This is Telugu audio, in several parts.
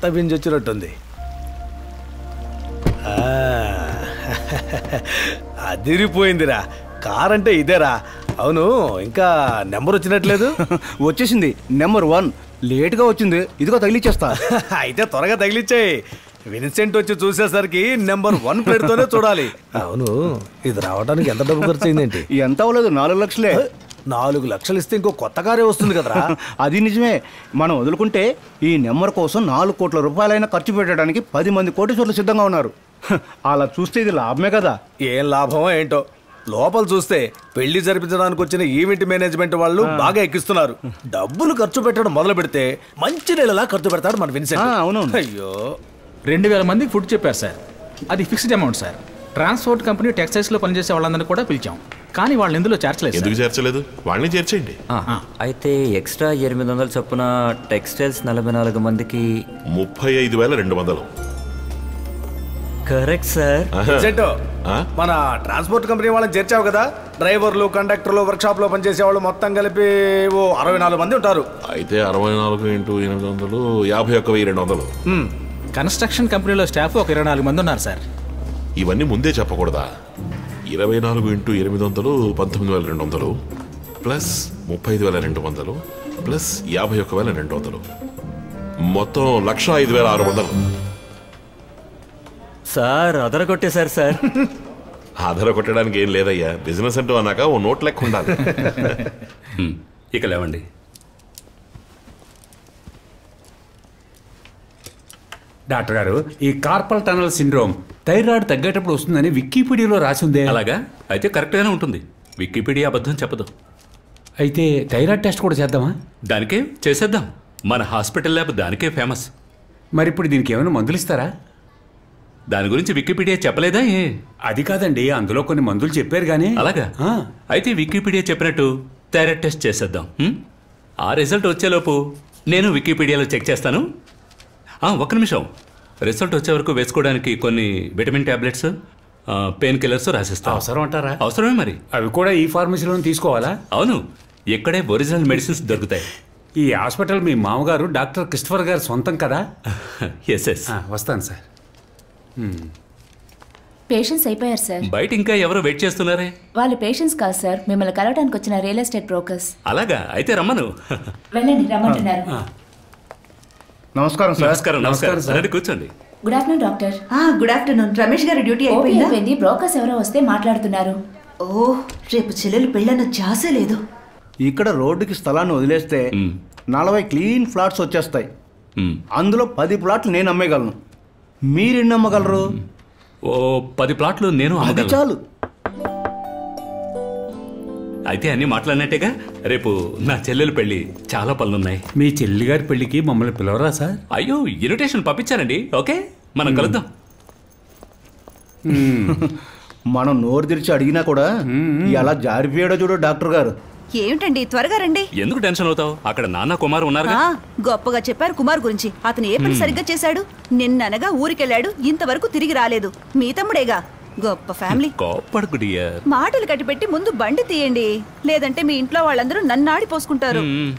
కొత్త బింజ్ వచ్చినట్టుంది ఆ, అదిరిపోయిందిరా కార్ అంటే ఇదేరా అవును ఇంకా నెంబర్ వచ్చినట్లేదు వచ్చేసింది నెంబర్ వన్ లేట్గా వచ్చింది ఇదిగో తగిలిచ్చేస్తా అయితే త్వరగా తగిలిచ్చాయి విన్సెంట్ వచ్చి చూసేసరికి నెంబర్ వన్ ప్లేట్తోనే చూడాలి అవును ఇది రావడానికి ఎంత డబ్బు ఖర్చు అయిందేంటి ఎంత అవ్వలేదు నాలుగు లక్షలే నాలుగు లక్షలు ఇస్తే ఇంకో కొత్త కారే వస్తుంది కదరా అది నిజమే మనం వదులుకుంటే ఈ నెంబర్ కోసం నాలుగు కోట్ల రూపాయలైనా ఖర్చు పెట్టడానికి పది మంది కోటీశ్వర్లు సిద్ధంగా ఉన్నారు హ, అలా చూస్తే ఇది లాభమే కదా ఏం లాభమో ఏంటో లోపల చూస్తే పెళ్లి జరిపించడానికి వచ్చిన ఈవెంట్ మేనేజ్మెంట్ వాళ్ళు బాగా ఎక్కిస్తున్నారు డబ్బులు ఖర్చు పెట్టడం మొదలు పెడితే మంచి నెలలా ఖర్చు పెడతాడు మన విన్సెంట్ ఆ, అవునవును. అయ్యో రెండు వేల మందికి ఫుడ్ చెప్పారు సార్ అది fixed amount sir transport company టెక్స్టైల్స్లో పనిచేసే వాళ్ళందరినీ కూడా పిలిచాం కానీ వాళ్ళని ఇందులో చేర్చలేదు ఎందుకు సార్. చేర్చలేదు వాళ్ళని చేర్చేయండి ఆ. అయితే ఎక్స్ట్రా ఎనిమిది వందల చొప్పున టెక్స్టైల్స్ నలభై నాలుగు మందికి ముప్పై ఐదు వేల రెండు వందలు కరెక్ట్ సార్ విన్సెంట్ ఆ? మన ట్రాన్స్పోర్ట్ కంపెనీ వాళ్ళని చేర్చావు కదా డ్రైవర్లు కండక్టర్లు వర్క్ షాప్ లో పనిచేసే వాళ్ళు మొత్తం కలిపి ఓ అరవై నాలుగు మంది ఉంటారు అయితే అరవై నాలుగు ఇంటూ ఎనిమిది వందలు యాభై ఒక్క వెయ్యి రెండు వందలు కన్స్ట్రక్షన్ కంపెనీలో స్టాఫ్ ఒక ఇరవై నాలుగు మంది ఉన్నారు సార్ ఇవన్నీ ముందే చెప్పకూడదా ఇరవై నాలుగు ఇంటూ ఎనిమిది వందలు పంతొమ్మిది వేల రెండు వందలు ప్లస్ ముప్పై ఐదు వేల రెండు వందలు ప్లస్ యాభై ఒక్క వేల రెండు వందలు మొత్తం లక్ష ఐదు వేల ఆరు వందలు సార్ అదరగొట్టేశారు సార్ ఆధార కొట్టడానికి ఏం లేదయ్యా బిజినెస్ అంటూ అన్నాక ఓ నోట్ లెక్క ఉండాలి హ్మ్. ఇక లేవండి డాక్టర్ గారు ఈ కార్పల్ టనల్ సిండ్రోమ్ థైరాయిడ్ తగ్గేటప్పుడు వస్తుందని వికీపీడియాలో రాసి ఉందే అలాగా అయితే కరెక్ట్గానే ఉంటుంది వికీపీడియా అబద్ధం చెప్పదు అయితే థైరాయిడ్ టెస్ట్ కూడా చేద్దామా దానికే చేసేద్దాం మన హాస్పిటల్ ల్యాబ్ దానికే ఫేమస్ మరి ఇప్పుడు దీనికి ఏమైనా మందులు ఇస్తారా దాని గురించి వికీపీడియా చెప్పలేదా ఏ అది కాదండి అందులో కొన్ని మందులు చెప్పారు కానీ అలాగా ఆ. అయితే వికీపీడియా చెప్పినట్టు థైరాయిడ్ టెస్ట్ చేసేద్దాం హ్మ్? ఆ రిజల్ట్ వచ్చేలోపు నేను వికీపీడియాలో చెక్ చేస్తాను ఆ, ఒక్క నిమిషం రిజల్ట్ వచ్చే వరకు వేసుకోవడానికి కొన్ని విటమిన్ టాబ్లెట్స్ పెయిన్ కిల్లర్స్ రాసిస్తాం అవసరం అంటారా అవసరమే మరి అవి కూడా ఈ ఫార్మసీలో తీసుకోవాలా అవును ఇక్కడే ఒరిజినల్ మెడిసిన్స్ దొరుకుతాయి ఈ హాస్పిటల్ మీ మామగారు డాక్టర్ క్రిస్టఫర్ గారు సొంతం కదా ఎస్ ఎస్ ఆ, వస్తాను సార్ పేషెంట్స్ అయిపోయారు సార్ బయట ఇంకా ఎవరు వెయిట్ చేస్తున్నారే వాళ్ళు పేషెంట్స్ కాదు సార్ మిమ్మల్ని కలవడానికి వచ్చిన రియల్ ఎస్టేట్ బ్రోకర్స్ అలాగా అయితే రమ్మను వెళ్ళండి రమ్మంటున్నారు నమస్కారం సార్ నమస్కారం నమస్కారం నమస్కారం, సార్. రండి కూర్చోండి good afternoon doctor good afternoon Ramesh గారి డ్యూటీ ఓపీ అయిపోయిందా అయిపోయింది బ్రోకర్స్ ఎవరో వస్తే మాట్లాడుతున్నారు ఓ రేపు చెల్లెలు పెళ్ళన్న జాసే లేదు ఇక్కడ రోడ్డుకి స్థలాన్ని వదిలేస్తే మ్. నలభై క్లీన్ ఫ్లాట్స్ వచ్చేస్తాయి మ్. అందులో పది ప్లాట్లు నేను అమ్మేయగలను మీరెన్ని అమ్మగలరు ఓ పది ప్లాట్లు నేను అది అమ్మగలను. చాలు అయితే అన్ని మాట్లాడినట్టేగా రేపు నా చెల్లెలు పెళ్లి చాలా పనులున్నాయి మీ చెల్లి గారి పెళ్లికి మమ్మల్ని పిలవరా సార్ అయ్యో ఇన్విటేషన్ పంపించానండి ఓకే మనం కలుద్దాం మనం నోరు తెరిచి అడిగినా కూడా ఎలా జారిపోయాడో చూడు డాక్టర్ గారు ఏమిటండి త్వరగా రండి ఎందుకు టెన్షన్ అవుతావు అక్కడ నాన్న కుమార్ ఉన్నారుగా ఆ, గొప్పగా చెప్పారు కుమార్ గురించి అతను ఏ పని సరిగ్గా చేశాడు నిన్ననగా ఊరికెళ్ళాడు ఇంతవరకు తిరిగి రాలేదు మీ తమ్ముడేగా గొప్ప ఫ్యామిలీ కోప్పడుకు డియర్ మాటలు కట్టిపెట్టి ముందు బండి తీయండి లేదంటే మీ ఇంట్లో వాళ్ళందరూ నన్ను ఆడిపోసుకుంటారు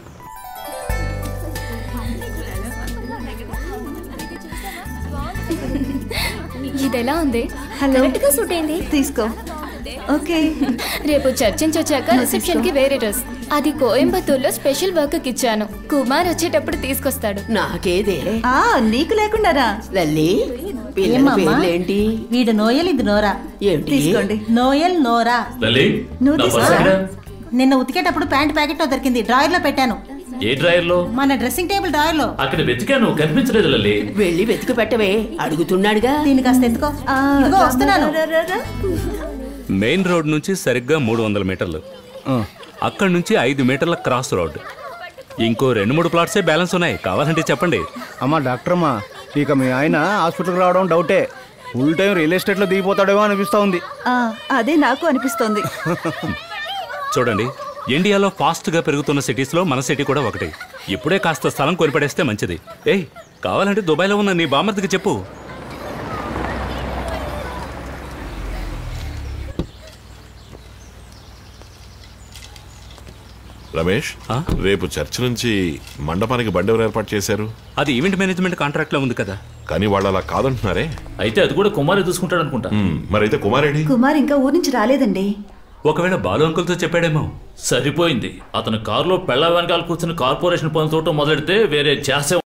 ఇది ఎలా ఉంది హలో. కరెక్ట్ గా సూట్ అయింది తీసుకో ఓకే రేపు చర్చించొచ్చాక రిసెప్షన్ కి వేరే డ్రెస్ అది కోయంబత్తూర్లో స్పెషల్ వర్క్ కి ఇచ్చాను కుమార్ వచ్చేటప్పుడు తీసుకొస్తాడు నాకేదే ఆ నీకు లేకుండారా లల్లి పిల్లల ఏమ్మమ్మా? పేర్లేంటి వీడు నోయల్ ఇది నోరా ఏమిటి తీసుకోండి నోయల్ నోరా నువ్వు తీసుకో నిన్న ఉతికేటప్పుడు ప్యాంట్ ప్యాకెట్ లో దొరికింది డ్రాయర్ లో పెట్టాను ఏ డ్రాయర్ లో మన డ్రెస్సింగ్ టేబుల్ డ్రాయర్ లో అక్కడ వెతికాను కనిపించలేదు లల్లి వెళ్ళి వెతికి పెట్టవే అడుగుతున్నాడుగా దీన్ని కాస్త ఎత్తుకో ఆ, ఇదిగో వస్తున్నాను రా, రా, రా. మెయిన్ రోడ్ నుంచి సరిగ్గా మూడు వందల మీటర్లు అక్కడి నుంచి ఐదు మీటర్ల క్రాస్ రోడ్ ఇంకో రెండు మూడు ప్లాట్సే బ్యాలెన్స్ ఉన్నాయి కావాలంటే చెప్పండి అమ్మా డాక్టర్ అమ్మా ఇక మీ ఆయన హాస్పిటల్కి రావడం డౌటే ఫుల్ టైం రియల్ ఎస్టేట్లో దిగిపోతాడేమో అనిపిస్తా ఉంది ఆ, అదే నాకు అనిపిస్తోంది చూడండి ఇండియాలో ఫాస్ట్గా పెరుగుతున్న సిటీస్లో మన సిటీ కూడా ఒకటి ఇప్పుడే కాస్త స్థలం కొనిపడేస్తే మంచిది ఏయ్ కావాలంటే దుబాయ్లో ఉన్న నీ బామర్దికి చెప్పు రమేష్ రేపు చర్చ్ నుంచి మండపానికి బండి ఎవరు ఏర్పాటు చేశారు అది ఈవెంట్ మేనేజ్మెంట్ కాంట్రాక్ట్ లో ఉంది కదా కానీ వాళ్ళు అలా కాదంటున్నారే అయితే అది కూడా కుమారి చూసుకుంటాడు అనుకుంటా మ్, మరైతే కుమారేడి కుమార్ ఇంకా ఊరి నుంచి రాలేదండి ఒకవేళ బాలు అంకుల్తో చెప్పాడేమో సరిపోయింది అతను కారులో పెళ్ళ వెనకాల కూర్చుని కార్పొరేషన్ పనులు చూడటం మొదలెడితే వేరే చేసే